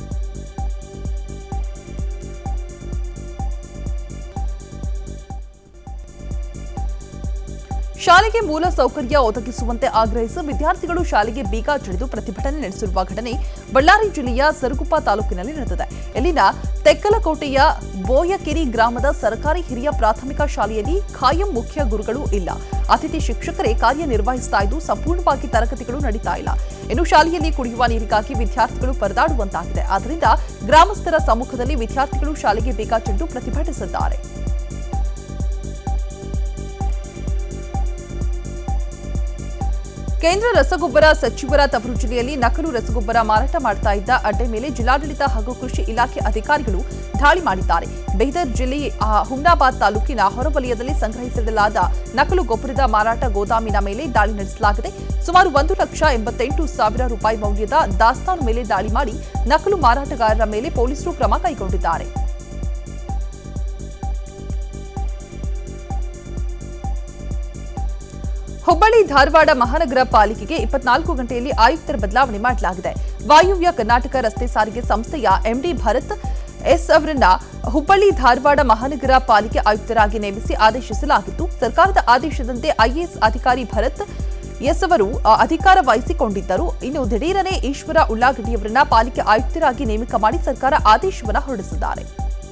ಶಾಲೆಗೆ ಮೂಲ ಸೌಕರ್ಯ ಒದಗಿಸುವಂತೆ ಆಗ್ರಹಿಸಿ ವಿದ್ಯಾರ್ಥಿಗಳು ಶಾಲೆಗೆ ಬೀಗ ಜಡಿದು ಪ್ರತಿಭಟನೆ ನಡೆಸಿರುವ ಘಟನೆ ಬಳ್ಳಾರಿ ಜಿಲ್ಲೆಯ ಸರುಗುಪ್ಪ ತಾಲೂಕಿನಲ್ಲಿ ನಡೆದಿದೆ ಇಲ್ಲಿನ ತೆಕ್ಕಲಕೋಟೆಯ ಬೋಯಕೆರಿ ಗ್ರಾಮದ ಸರ್ಕಾರಿ ಹಿರಿಯ ಪ್ರಾಥಮಿಕ ಶಾಲೆಯಲ್ಲಿ ಖಾಯಂ ಮುಖ್ಯ ಗುರುಗಳು ಇಲ್ಲ ಅತಿಥಿ ಶಿಕ್ಷಕರೇ ಕಾರ್ಯನಿರ್ವಹಿಸ್ತಾ ಇದ್ದು ಸಂಪೂರ್ಣವಾಗಿ ತರಗತಿಗಳು ನಡೀತಾ ಇಲ್ಲ ಇನ್ನು ಶಾಲೆಯಲ್ಲಿ ಕುಡಿಯುವ ನೀರಿಗಾಗಿ ವಿದ್ಯಾರ್ಥಿಗಳು ಪರದಾಡುವಂತಾಗಿದೆ ಆದ್ದರಿಂದ ಗ್ರಾಮಸ್ಥರ ಸಮ್ಮುಖದಲ್ಲಿ ವಿದ್ಯಾರ್ಥಿಗಳು ಶಾಲೆಗೆ ಬೀಗ ಜಡಿದು ಪ್ರತಿಭಟಿಸಿದ್ದಾರೆ ಕೇಂದ್ರ ರಸಗೊಬ್ಬರ ಸಚಿವರ ತವರು ಜಿಲ್ಲೆಯಲ್ಲಿ ನಕಲು ರಸಗೊಬ್ಬರ ಮಾರಾಟ ಮಾಡ್ತಾ ಇದ್ದ ಅಡ್ಡೆ ಮೇಲೆ ಜಿಲ್ಲಾಡಳಿತ ಹಾಗೂ ಕೃಷಿ ಇಲಾಖೆ ಅಧಿಕಾರಿಗಳು ದಾಳಿ ಮಾಡಿದ್ದಾರೆ ಬೀದರ್ ಜಿಲ್ಲೆ ಆ, ಹುಮ್ನಾಬಾದ್ ತಾಲೂಕಿನ ಹೊರವಲಯದಲ್ಲಿ ಸಂಗ್ರಹಿಸಿಡಲಾದ ನಕಲು ಗೊಬ್ಬರದ ಮಾರಾಟ ಗೋದಾಮಿನ ಮೇಲೆ ದಾಳಿ ನಡೆಸಲಾಗಿದೆ ಸುಮಾರು ಒಂದು ಲಕ್ಷ ಎಂಬತ್ತೆಂಟು ಸಾವಿರ ರೂಪಾಯಿ ಮೌಲ್ಯದ ದಾಸ್ತಾನು ಮೇಲೆ ದಾಳಿ ಮಾಡಿ ನಕಲು ಮಾರಾಟಗಾರರ ಮೇಲೆ ಪೊಲೀಸರು ಕ್ರಮ ಕೈಗೊಂಡಿದ್ದಾರೆ ಹುಬ್ಬಳ್ಳಿ ಧಾರವಾಡ ಮಹಾನಗರ ಪಾಲಿಕೆಗೆ ಇಪ್ಪತ್ನಾಲ್ಕು ಗಂಟೆಯಲ್ಲಿ ಆಯುಕ್ತರ ಬದಲಾವಣೆ ಮಾಡಲಾಗಿದೆ ವಾಯುವ್ಯ ಕರ್ನಾಟಕ ರಸ್ತೆ ಸಾರಿಗೆ ಸಂಸ್ಥೆಯ ಎಂಡಿ ಭರತ್ ಎಸ್ ಅವರನ್ನ ಹುಬ್ಬಳ್ಳಿ ಧಾರವಾಡ ಮಹಾನಗರ ಪಾಲಿಕೆ ಆಯುಕ್ತರಾಗಿ ನೇಮಿಸಿ ಆದೇಶಿಸಲಾಗಿತ್ತು ಸರ್ಕಾರದ ಆದೇಶದಂತೆ ಐಎಎಸ್ ಅಧಿಕಾರಿ ಭರತ್ ಎಸ್ ಅವರು ಆ, ಅಧಿಕಾರ ವಹಿಸಿಕೊಂಡಿದ್ದರು ಇನ್ನು ದಿಢೀರನೆ ಈಶ್ವರ ಉಳ್ಳಾಗಡ್ಡಿಯವರನ್ನ ಪಾಲಿಕೆ ಆಯುಕ್ತರಾಗಿ ನೇಮಕ ಮಾಡಿ ಸರ್ಕಾರ ಆದೇಶವನ್ನ ಹೊರಡಿಸಿದ್ದಾರೆ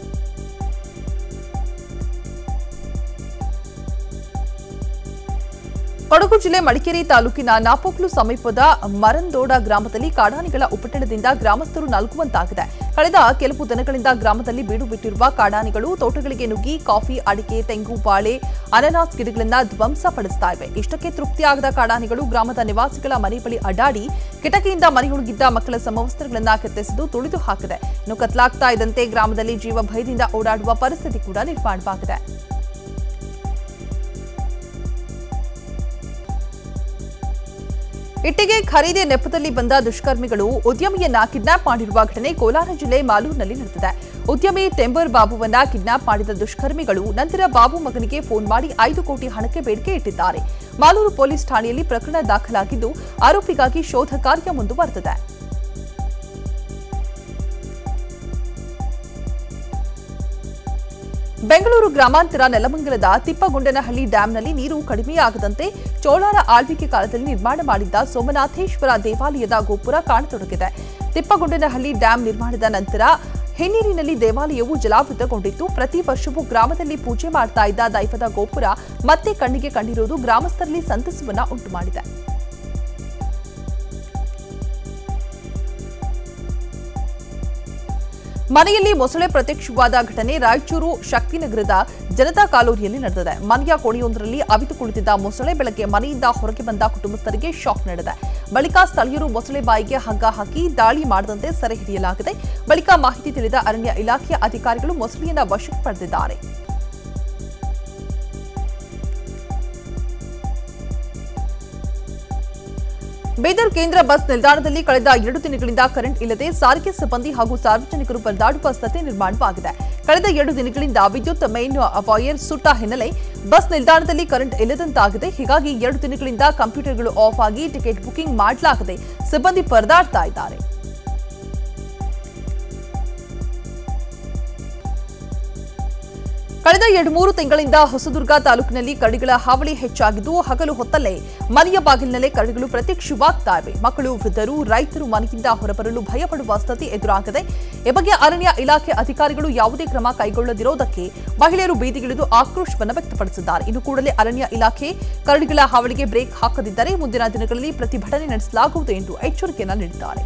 ಕೊಡಗು ಜಿಲ್ಲೆ ಮಡಿಕೇರಿ ತಾಲೂಕಿನ ನಾಪೋಕ್ಲು ಸಮೀಪದ ಮರಂದೋಡ ಗ್ರಾಮದಲ್ಲಿ ಕಾಡಾನೆಗಳ ಉಪಟಳದಿಂದ ಗ್ರಾಮಸ್ಥರು ನಲುಗುವಂತಾಗಿದೆ ಕಳೆದ ಕೆಲವು ದಿನಗಳಿಂದ ಗ್ರಾಮದಲ್ಲಿ ಬೀಡು ಬಿಟ್ಟಿರುವ ಕಾಡಾನೆಗಳು ತೋಟಗಳಿಗೆ ನುಗ್ಗಿ ಕಾಫಿ ಅಡಿಕೆ ತೆಂಗು ಬಾಳೆ ಅನನಾಸ್ ಗಿಡಗಳನ್ನ ಧ್ವಂಸ ಪಡಿಸ್ತಾ ಇವೆ ಇಷ್ಟಕ್ಕೆ ತೃಪ್ತಿಯಾಗದ ಕಾಡಾನೆಗಳು ಗ್ರಾಮದ ನಿವಾಸಿಗಳ ಮನೆ ಬಳಿ ಅಡ್ಡಾಡಿ ಕಿಟಕಿಯಿಂದ ಮನೆಯೊಳಗಿದ್ದ ಮಕ್ಕಳ ಸಮವಸ್ತ್ರಗಳನ್ನ ಕೆತ್ತೆಸೆದು ತುಳಿದು ಹಾಕಿದೆ ಇನ್ನು ಕತ್ಲಾಗ್ತಾ ಇದ್ದಂತೆ ಗ್ರಾಮದಲ್ಲಿ ಜೀವ ಭಯದಿಂದ ಓಡಾಡುವ ಪರಿಸ್ಥಿತಿ ಕೂಡ ನಿರ್ಮಾಣವಾಗಿದೆ ಇಟ್ಟಿಗೆ ಖರೀದಿ ನೆಪದಲ್ಲಿ ಬಂದ ದುಷ್ಕರ್ಮಿಗಳು ಉದ್ಯಮಿಯನ್ನ ಕಿಡ್ನಾಪ್ ಮಾಡಿರುವ ಘಟನೆ ಕೋಲಾರ ಜಿಲ್ಲೆ ಮಾಲೂರಿನಲ್ಲಿ ನಡೆದಿದೆ ಉದ್ಯಮಿ ಟೆಂಬರ್ ಬಾಬುವನ್ನ ಕಿಡ್ನಾಪ್ ಮಾಡಿದ ದುಷ್ಕರ್ಮಿಗಳು ನಂತರ ಬಾಬು ಮಗನಿಗೆ ಫೋನ್ ಮಾಡಿ ಐದು ಕೋಟಿ ಹಣಕ್ಕೆ ಬೇಡಿಕೆ ಇಟ್ಟಿದ್ದಾರೆ ಮಾಲೂರು ಪೊಲೀಸ್ ಠಾಣೆಯಲ್ಲಿ ಪ್ರಕರಣ ದಾಖಲಾಗಿದ್ದು ಆರೋಪಿಗಾಗಿ ಶೋಧ ಕಾರ್ಯ ಮುಂದುವರೆದಿದೆ ಬೆಂಗಳೂರು ಗ್ರಾಮಾಂತರ ನೆಲಮಂಗಲದ ತಿಪ್ಪಗೊಂಡನಹಳ್ಳಿ ಡ್ಯಾಂನಲ್ಲಿ ನೀರು ಕಡಿಮೆಯಾಗದಂತೆ ಚೋಳರ ಆಳ್ವಿಕೆ ಕಾಲದಲ್ಲಿ ನಿರ್ಮಾಣ ಮಾಡಿದ್ದ ಸೋಮನಾಥೇಶ್ವರ ದೇವಾಲಯದ ಗೋಪುರ ಕಾಣತೊಡಗಿದೆ ತಿಪ್ಪಗೊಂಡನಹಳ್ಳಿ ಡ್ಯಾಂ ನಿರ್ಮಾಣದ ನಂತರ ಹಿನ್ನೀರಿನಲ್ಲಿ ದೇವಾಲಯವು ಜಲಾವೃತಗೊಂಡಿತ್ತು ಪ್ರತಿ ವರ್ಷವೂ ಗ್ರಾಮದಲ್ಲಿ ಪೂಜೆ ಮಾಡ್ತಾ ಇದ್ದ ದೈವದ ಗೋಪುರ ಮತ್ತೆ ಕಣ್ಣಿಗೆ ಕಂಡಿರುವುದು ಗ್ರಾಮಸ್ಥರಲ್ಲಿ ಸಂತಸವನ್ನ ಉಂಟು ಮಾಡಿದೆ ಮನೆಯಲ್ಲಿ ಮೊಸಳೆ ಪ್ರತ್ಯಕ್ಷವಾದ ಘಟನೆ ರಾಯಚೂರು ಶಕ್ತಿನಗರದ ಜನತಾ ಕಾಲೋನಿಯಲ್ಲಿ ನಡೆದಿದೆ ಮನೆಯ ಕೋಣೆಯೊಂದರಲ್ಲಿ ಅವಿತು ಕುಳಿತಿದ್ದ ಮೊಸಳೆ ಬೆಳಗ್ಗೆ ಮನೆಯಿಂದ ಹೊರಗೆ ಬಂದ ಕುಟುಂಬಸ್ಥರಿಗೆ ಶಾಕ್ ನೀಡಿದೆ ಬಳಿಕ ಸ್ಥಳೀಯರು ಮೊಸಳೆ ಬಾಯಿಗೆ ಹಗ್ಗ ಹಾಕಿ ದಾಳಿ ಮಾಡದಂತೆ ಸೆರೆ ಹಿಡಿಯಲಾಗಿದೆ ಬಳಿಕ ಮಾಹಿತಿ ತಿಳಿದ ಅರಣ್ಯ ಇಲಾಖೆಯ ಅಧಿಕಾರಿಗಳು ಮೊಸಳೆಯನ್ನ ವಶಕ್ಕೆ ಪಡೆದಿದ್ದಾರೆ ಬೀದರ್ ಕೇಂದ್ರ ಬಸ್ ನಿಲ್ದಾಣದಲ್ಲಿ ಕಳೆದ ಎರಡು ದಿನಗಳಿಂದ ಕರೆಂಟ್ ಇಲ್ಲದೆ ಸಾರಿಗೆ ಸಿಬ್ಬಂದಿ ಹಾಗೂ ಸಾರ್ವಜನಿಕರು ಪರದಾಡುವ ಸ್ಥಿತಿ ನಿರ್ಮಾಣವಾಗಿದೆ ಕಳೆದ ಎರಡು ದಿನಗಳಿಂದ ವಿದ್ಯುತ್ ಮೇನ್ ವಾಯರ್ ಸುಟ್ಟ ಹಿನ್ನೆಲೆ ಬಸ್ ನಿಲ್ದಾಣದಲ್ಲಿ ಕರೆಂಟ್ ಇಲ್ಲದಂತಾಗಿದೆ ಹೀಗಾಗಿ ಎರಡು ದಿನಗಳಿಂದ ಕಂಪ್ಯೂಟರ್ಗಳು ಆಫ್ ಆಗಿ ಟಿಕೆಟ್ ಬುಕಿಂಗ್ ಮಾಡಲಾಗದೆ ಸಿಬ್ಬಂದಿ ಪರದಾಡ್ತಾ ಇದ್ದಾರೆ ಕಳೆದ ಎರಡು ಮೂರು ತಿಂಗಳಿಂದ ಹೊಸದುರ್ಗ ತಾಲೂಕಿನಲ್ಲಿ ಕರಡಿಗಳ ಹಾವಳಿ ಹೆಚ್ಚಾಗಿದ್ದು ಹಗಲು ಹೊತ್ತಲ್ಲೇ ಮನೆಯ ಬಾಗಿಲಿನಲ್ಲೇ ಕರಡಿಗಳು ಪ್ರತ್ಯಕ್ಷವಾಗ್ತಾ ಇವೆ ಮಕ್ಕಳು ವೃದ್ಧರು ರೈತರು ಮನೆಯಿಂದ ಹೊರಬರಲು ಭಯಪಡುವ ಸ್ಥಿತಿ ಎದುರಾಗಿದೆ ಈ ಬಗ್ಗೆ ಅರಣ್ಯ ಇಲಾಖೆ ಅಧಿಕಾರಿಗಳು ಯಾವುದೇ ಕ್ರಮ ಕೈಗೊಳ್ಳದಿರೋದಕ್ಕೆ ಮಹಿಳೆಯರು ಬೀದಿಗಿಳಿದು ಆಕ್ರೋಶವನ್ನು ವ್ಯಕ್ತಪಡಿಸಿದ್ದಾರೆ ಇನ್ನು ಕೂಡಲೇ ಅರಣ್ಯ ಇಲಾಖೆ ಕರಡಿಗಳ ಹಾವಳಿಗೆ ಬ್ರೇಕ್ ಹಾಕದಿದ್ದರೆ ಮುಂದಿನ ದಿನಗಳಲ್ಲಿ ಪ್ರತಿಭಟನೆ ನಡೆಸಲಾಗುವುದು ಎಂದು ಎಚ್ಚರಿಕೆಯನ್ನು ನೀಡಿದ್ದಾರೆ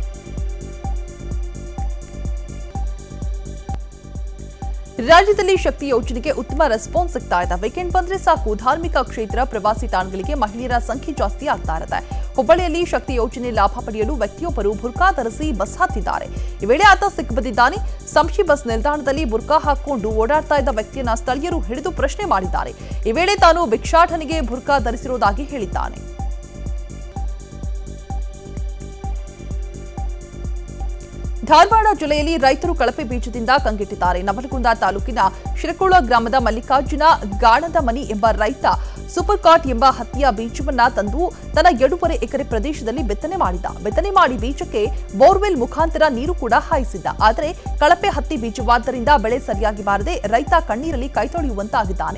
ರಾಜ್ಯದಲ್ಲಿ ಶಕ್ತಿ ಯೋಜನೆಗೆ ಉತ್ತಮ ರೆಸ್ಪಾನ್ಸ್ ಸಿಗ್ತಾ ಇದೆ ವೀಕೆಂಡ್ ಬಂದ್ರೆ ಸಾಕು ಧಾರ್ಮಿಕ ಕ್ಷೇತ್ರ ಪ್ರವಾಸಿ ತಾಣಗಳಿಗೆ ಮಹಿಳೆಯರ ಸಂಖ್ಯೆ ಜಾಸ್ತಿ ಆಗ್ತಾ ಇರುತ್ತೆ ಹುಬ್ಬಳ್ಳಿಯಲ್ಲಿ ಶಕ್ತಿ ಯೋಜನೆ ಲಾಭ ಪಡೆಯಲು ವ್ಯಕ್ತಿಯೊಬ್ಬರು ಬುರ್ಕಾ ಧರಿಸಿ ಬಸ್ ಹತ್ತಿದ್ದಾರೆ ಈ ವೇಳೆ ಆತ ಸಿಕ್ಕಿಬಿದ್ದಿದ್ದಾನೆ ಸಂಶಿ ಬಸ್ ನಿಲ್ದಾಣದಲ್ಲಿ ಬುರ್ಕಾ ಹಾಕಿಕೊಂಡು ಓಡಾಡ್ತಾ ಇದ್ದ ವ್ಯಕ್ತಿಯನ್ನ ಸ್ಥಳೀಯರು ಹಿಡಿದು ಪ್ರಶ್ನೆ ಮಾಡಿದ್ದಾರೆ ಈ ವೇಳೆ ತಾನು ಭಿಕ್ಷಾಟನೆಗೆ ಬುರ್ಕಾ ಧರಿಸಿರುವುದಾಗಿ ಹೇಳಿದ್ದಾನೆ ಧಾರವಾಡ ಜಿಲ್ಲೆಯಲ್ಲಿ ರೈತರು ಕಳಪೆ ಬೀಜದಿಂದ ಕಂಗೆಟ್ಟಿದ್ದಾರೆ ನವಲಗುಂದ ತಾಲೂಕಿನ ಶಿರಕೋಳ ಗ್ರಾಮದ ಮಲ್ಲಿಕಾರ್ಜುನ ಗಾಣದ ಮನಿ ಎಂಬ ರೈತ ಸೂಪರ್ ಕಾಟ್ ಎಂಬ ಹತ್ತಿಯ ಬೀಜವನ್ನ ತಂದು ತನ್ನ ಎರಡೂವರೆ ಎಕರೆ ಪ್ರದೇಶದಲ್ಲಿ ಬಿತ್ತನೆ ಮಾಡಿದ ಬಿತ್ತನೆ ಮಾಡಿ ಬೀಜಕ್ಕೆ ಬೋರ್ವೆಲ್ ಮುಖಾಂತರ ನೀರು ಕೂಡ ಹಾಯಿಸಿದ್ದ ಆದರೆ ಕಳಪೆ ಹತ್ತಿ ಬೀಜವಾದ್ದರಿಂದ ಬೆಳೆ ಸರಿಯಾಗಿ ಬಾರದೆ ರೈತ ಕಣ್ಣೀರಲ್ಲಿ ಕೈತೊಳೆಯುವಂತಾಗಿದ್ದಾನೆ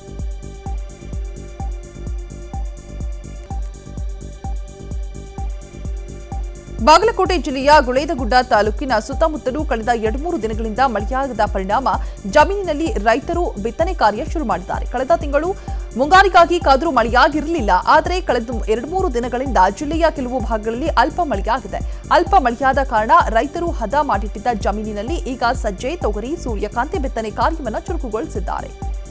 ಬಾಗಲಕೋಟೆ ಜಿಲ್ಲೆಯ ಗುಳೇದಗುಡ್ಡ ತಾಲೂಕಿನ ಸುತ್ತಮುತ್ತಲೂ ಕಳೆದ ಎರಡು ಮೂರು ದಿನಗಳಿಂದ ಮಳೆಯಾಗದ ಪರಿಣಾಮ ಜಮೀನಿನಲ್ಲಿ ರೈತರು ಬಿತ್ತನೆ ಕಾರ್ಯ ಶುರು ಮಾಡಿದ್ದಾರೆ ಕಳೆದ ತಿಂಗಳು ಮುಂಗಾರಿಗಾಗಿ ಕಾದರೂ ಮಳೆಯಾಗಿರಲಿಲ್ಲ ಆದರೆ ಕಳೆದ ಎರಡು ಮೂರು ದಿನಗಳಿಂದ ಜಿಲ್ಲೆಯ ಕೆಲವು ಭಾಗಗಳಲ್ಲಿ ಅಲ್ಪ ಮಳೆಯಾಗಿದೆ ಅಲ್ಪ ಮಳೆಯಾದ ಕಾರಣ ರೈತರು ಹದ ಮಾಡಿಟ್ಟಿದ್ದ ಜಮೀನಿನಲ್ಲಿ ಈಗ ಸಜ್ಜೆ ತೊಗರಿ ಸೂರ್ಯಕಾಂತಿ ಬಿತ್ತನೆ ಕಾರ್ಯವನ್ನು ಚುರುಕುಗೊಳಿಸಿದ್ದಾರೆ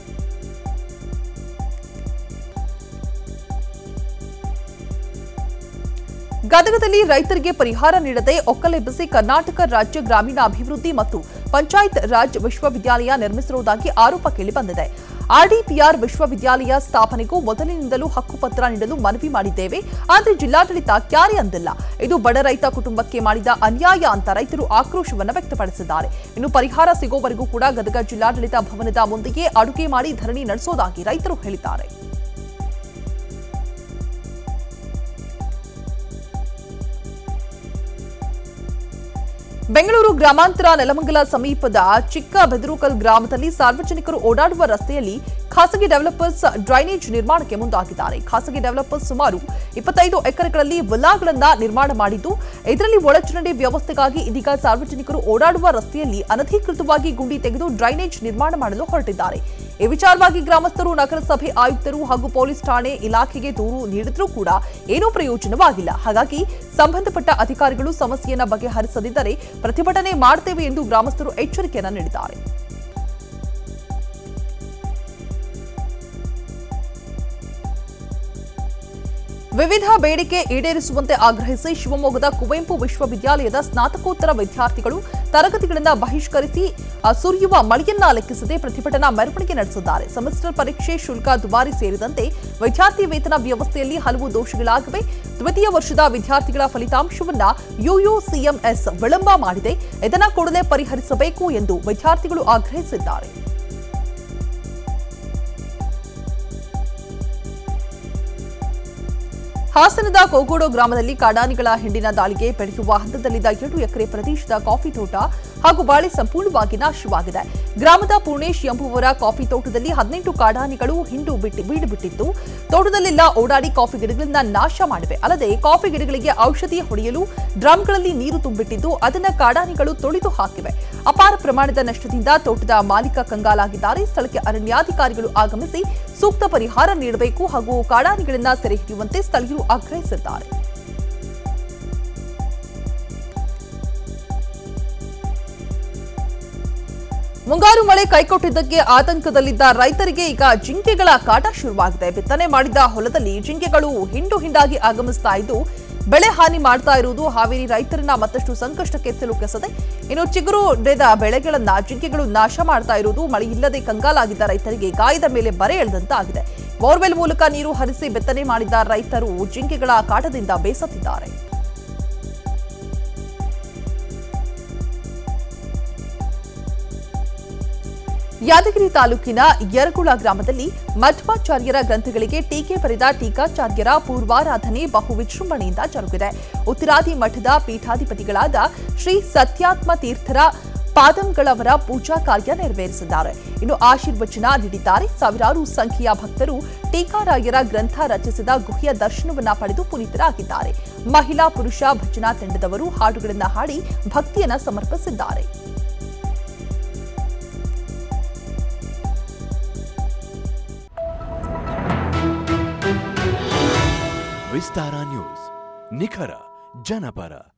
ಗದಗದಲ್ಲಿ ರೈತರಿಗೆ ಪರಿಹಾರ ನೀಡದೆ ಒಕ್ಕಲೆಬ್ಬಿಸಿ ಕರ್ನಾಟಕ ರಾಜ್ಯ ಗ್ರಾಮೀಣ ಅಭಿವೃದ್ಧಿ ಮತ್ತು ಪಂಚಾಯತ್ ರಾಜ್ ವಿಶ್ವವಿದ್ಯಾಲಯ ನಿರ್ಮಿಸಿರುವುದಾಗಿ ಆರೋಪ ಕೇಳಿಬಂದಿದೆ ಆರ್ಡಿಪಿಆರ್ ವಿಶ್ವವಿದ್ಯಾಲಯ ಸ್ಥಾಪನೆಗೂ ಮೊದಲಿನಿಂದಲೂ ಹಕ್ಕುಪತ್ರ ನೀಡಲು ಮನವಿ ಮಾಡಿದ್ದೇವೆ ಆದರೆ ಜಿಲ್ಲಾಡಳಿತ ಕ್ಯಾರೆ ಅಂದಿಲ್ಲ ಇದು ಬಡ ರೈತ ಕುಟುಂಬಕ್ಕೆ ಮಾಡಿದ ಅನ್ಯಾಯ ಅಂತ ರೈತರು ಆಕ್ರೋಶವನ್ನು ವ್ಯಕ್ತಪಡಿಸಿದ್ದಾರೆ ಇನ್ನು ಪರಿಹಾರ ಸಿಗೋವರೆಗೂ ಕೂಡ ಗದಗ ಜಿಲ್ಲಾಡಳಿತ ಭವನದ ಮುಂದೆಯೇ ಅಡುಗೆ ಮಾಡಿ ಧರಣಿ ನಡೆಸೋದಾಗಿ ರೈತರು ಹೇಳಿದ್ದಾರೆ ಬೆಂಗಳೂರು ಗ್ರಾಮಾಂತರ ನೆಲಮಂಗಲ ಸಮೀಪದ ಚಿಕ್ಕ ಬೆದರೂಕಲ್ ಗ್ರಾಮದಲ್ಲಿ ಸಾರ್ವಜನಿಕರು ಓಡಾಡುವ ರಸ್ತೆಯಲ್ಲಿ ಖಾಸಗಿ ಡೆವಲಪರ್ಸ್ ಡ್ರೈನೇಜ್ ನಿರ್ಮಾಣಕ್ಕೆ ಮುಂದಾಗಿದ್ದಾರೆ ಖಾಸಗಿ ಡೆವಲಪರ್ಸ್ ಸುಮಾರು ಇಪ್ಪತ್ತೈದು ಎಕರೆಗಳಲ್ಲಿ ವಿಲಾಗಳನ್ನ ನಿರ್ಮಾಣ ಮಾಡಿದ್ದು ಇದರಲ್ಲಿ ಒಳಚರಂಡಿ ವ್ಯವಸ್ಥೆಗಾಗಿ ಇದೀಗ ಸಾರ್ವಜನಿಕರು ಓಡಾಡುವ ರಸ್ತೆಯಲ್ಲಿ ಅನಧಿಕೃತವಾಗಿ ಗುಂಡಿ ತೆಗೆದು ಡ್ರೈನೇಜ್ ನಿರ್ಮಾಣ ಮಾಡಲು ಹೊರಟಿದ್ದಾರೆ ಈ ವಿಚಾರವಾಗಿ ಗ್ರಾಮಸ್ಥರು ನಗರಸಭೆ ಆಯುಕ್ತರು ಹಾಗೂ ಪೊಲೀಸ್ ಠಾಣೆ ಇಲಾಖೆಗೆ ದೂರು ನೀಡಿದ್ರೂ ಕೂಡ ಏನೂ ಪ್ರಯೋಜನವಾಗಿಲ್ಲ ಹಾಗಾಗಿ ಸಂಬಂಧಪಟ್ಟ ಅಧಿಕಾರಿಗಳು ಸಮಸ್ಯೆಯನ್ನ ಬಗೆಹರಿಸದಿದ್ದರೆ ಪ್ರತಿಭಟನೆ ಮಾಡ್ತೇವೆ ಎಂದು ಗ್ರಾಮಸ್ಥರು ಎಚ್ಚರಿಕೆಯನ್ನ ನೀಡಿದ್ದಾರೆ ವಿವಿಧ ಬೇಡಿಕೆ ಈಡೇರಿಸುವಂತೆ ಆಗ್ರಹಿಸಿ ಶಿವಮೊಗ್ಗದ ಕುವೆಂಪು ವಿಶ್ವವಿದ್ಯಾಲಯದ ಸ್ನಾತಕೋತ್ತರ ವಿದ್ಯಾರ್ಥಿಗಳು ತರಗತಿಗಳನ್ನು ಬಹಿಷ್ಕರಿಸಿ ಆ, ಸುರಿಯುವ ಮಳೆಯನ್ನ ಲೆಕ್ಕಿಸದೆ ಪ್ರತಿಭಟನಾ ಮೆರವಣಿಗೆ ನಡೆಸಿದ್ದಾರೆ ಸೆಮಿಸ್ಟರ್ ಪರೀಕ್ಷೆ ಶುಲ್ಕ ದುಬಾರಿ ಸೇರಿದಂತೆ ವಿದ್ಯಾರ್ಥಿ ವೇತನ ವ್ಯವಸ್ಥೆಯಲ್ಲಿ ಹಲವು ದೋಷಗಳಾಗಿವೆ ದ್ವಿತೀಯ ವರ್ಷದ ವಿದ್ಯಾರ್ಥಿಗಳ ಫಲಿತಾಂಶವನ್ನ ಯುಯುಸಿಎಂಎಸ್ ವಿಳಂಬ ಮಾಡಿದೆ ಇದನ್ನ ಕೂಡಲೇ ಪರಿಹರಿಸಬೇಕು ಎಂದು ವಿದ್ಯಾರ್ಥಿಗಳು ಆಗ್ರಹಿಸಿದ್ದಾರೆ ಹಾಸನದ ಕೋಗೋಡು ಗ್ರಾಮದಲ್ಲಿ ಕಾಡಾನಿಗಳ ಹಿಂಡಿನ ದಾಳಿಗೆ ಬೆಳೆಯುವ ಹಂತದಲ್ಲಿದ್ದ ಎರಡು ಎಕರೆ ಪ್ರದೇಶದ ಕಾಫಿ ತೋಟ ಹಾಗೂ ಬಾಳೆ ಸಂಪೂರ್ಣವಾಗಿ ನಾಶವಾಗಿದೆ ಗ್ರಾಮದ ಪೂರ್ಣೇಶ್ ಎಂಬುವರ ಕಾಫಿ ತೋಟದಲ್ಲಿ ಹದಿನೆಂಟು ಕಾಡಾನಿಗಳು ಹಿಂಡು ಬಿಟ್ಟು ಬೀಡು ಬಿಟ್ಟಿದ್ದು ತೋಟದಲ್ಲೆಲ್ಲ ಓಡಾಡಿ ಕಾಫಿ ಗಿಡಗಳನ್ನ ನಾಶ ಮಾಡಿವೆ ಅಲ್ಲದೆ ಕಾಫಿ ಗಿಡಗಳಿಗೆ ಔಷಧಿ ಹೊಡೆಯಲು ಡ್ರಮ್ಗಳಲ್ಲಿ ನೀರು ತುಂಬಿಟ್ಟಿದ್ದು ಅದನ್ನ ಕಾಡಾನಿಗಳು ತೊಳೆದು ಹಾಕಿವೆ ಅಪಾರ ಪ್ರಮಾಣದ ನಷ್ಟದಿಂದ ತೋಟದ ಮಾಲೀಕ ಕಂಗಾಲಾಗಿದ್ದಾರೆ ಸ್ಥಳಕ್ಕೆ ಅರಣ್ಯಾಧಿಕಾರಿಗಳು ಆಗಮಿಸಿ ಸೂಕ್ತ ಪರಿಹಾರ ನೀಡಬೇಕು ಹಾಗೂ ಕಾಡಾನಿಗಳನ್ನ ಸೆರೆ ಹಿಡಿಯುವಂತೆ ಸ್ಥಳೀಯರು ಆಗ್ರಹಿಸಿದ್ದಾರೆ ಮುಂಗಾರು ಮಳೆ ಕೈಕೊಟ್ಟಿದ್ದಕ್ಕೆ ಆತಂಕದಲ್ಲಿದ್ದ ರೈತರಿಗೆ ಈಗ ಜಿಂಕೆಗಳ ಕಾಟ ಶುರುವಾಗಿದೆ ಬಿತ್ತನೆ ಮಾಡಿದ ಹೊಲದಲ್ಲಿ ಜಿಂಕೆಗಳು ಹಿಂಡು ಹಿಂಡಾಗಿ ಆಗಮಿಸ್ತಾ ಇದ್ದು ಬೆಳೆ ಹಾನಿ ಮಾಡ್ತಾ ಇರುವುದು ಹಾವೇರಿ ರೈತರನ್ನ ಮತ್ತಷ್ಟು ಸಂಕಷ್ಟಕ್ಕೆ ಸಿಲುಕಿಸದೆ ಇನ್ನು ಚಿಗುರು ನೆದ ಬೆಳೆಗಳನ್ನ ಜಿಂಕೆಗಳು ನಾಶ ಮಾಡ್ತಾ ಇರುವುದು ಮಳೆ ಇಲ್ಲದೆ ಕಂಗಾಲಾಗಿದ್ದ ರೈತರಿಗೆ ಗಾಯದ ಮೇಲೆ ಬರೆ ಎಳೆದಂತಾಗಿದೆ ಬೋರ್ವೆಲ್ ಮೂಲಕ ನೀರು ಹರಿಸಿ ಬಿತ್ತನೆ ಮಾಡಿದ್ದ ರೈತರು ಜಿಂಕೆಗಳ ಕಾಟದಿಂದ ಬೇಸತ್ತಿದ್ದಾರೆ ಯಾದಗಿರಿ ತಾಲೂಕಿನ ಯರಗುಳ ಗ್ರಾಮದಲ್ಲಿ ಮಧ್ವಾಚಾರ್ಯರ ಗ್ರಂಥಗಳಿಗೆ ಟೀಕೆ ಬರೆದ ಟೀಕಾಚಾರ್ಯರ ಪೂರ್ವಾರಾಧನೆ ಬಹು ವಿಜೃಂಭಣೆಯಿಂದ ಜರುಗಿದೆ ಉತ್ತಿರಾದಿ ಮಠದ ಪೀಠಾಧಿಪತಿಗಳಾದ ಶ್ರೀ ಸತ್ಯಾತ್ಮ ತೀರ್ಥರ ಪಾದಂಗಳವರ ಪೂಜಾ ಕಾರ್ಯ ನೆರವೇರಿಸಿದ್ದಾರೆ ಇನ್ನು ಆಶೀರ್ವಚನ ನೀಡಿದ್ದಾರೆ ಸಾವಿರಾರು ಸಂಖ್ಯೆಯ ಭಕ್ತರು ಟೀಕಾರಾಯರ ಗ್ರಂಥ ರಚಿಸಿದ ಗುಹ್ಯ ದರ್ಶನವನ್ನ ಪಡೆದು ಪುನೀತರಾಗಿದ್ದಾರೆ ಮಹಿಳಾ ಪುರುಷ ಭಜನಾ ತಂಡದವರು ಹಾಡುಗಳನ್ನ ಹಾಡಿ ಭಕ್ತಿಯನ್ನ ಸಮರ್ಪಿಸಿದ್ದಾರೆ ವಿಸ್ತಾರ ನ್ಯೂಸ್ ನಿಖರ ಜನಪರ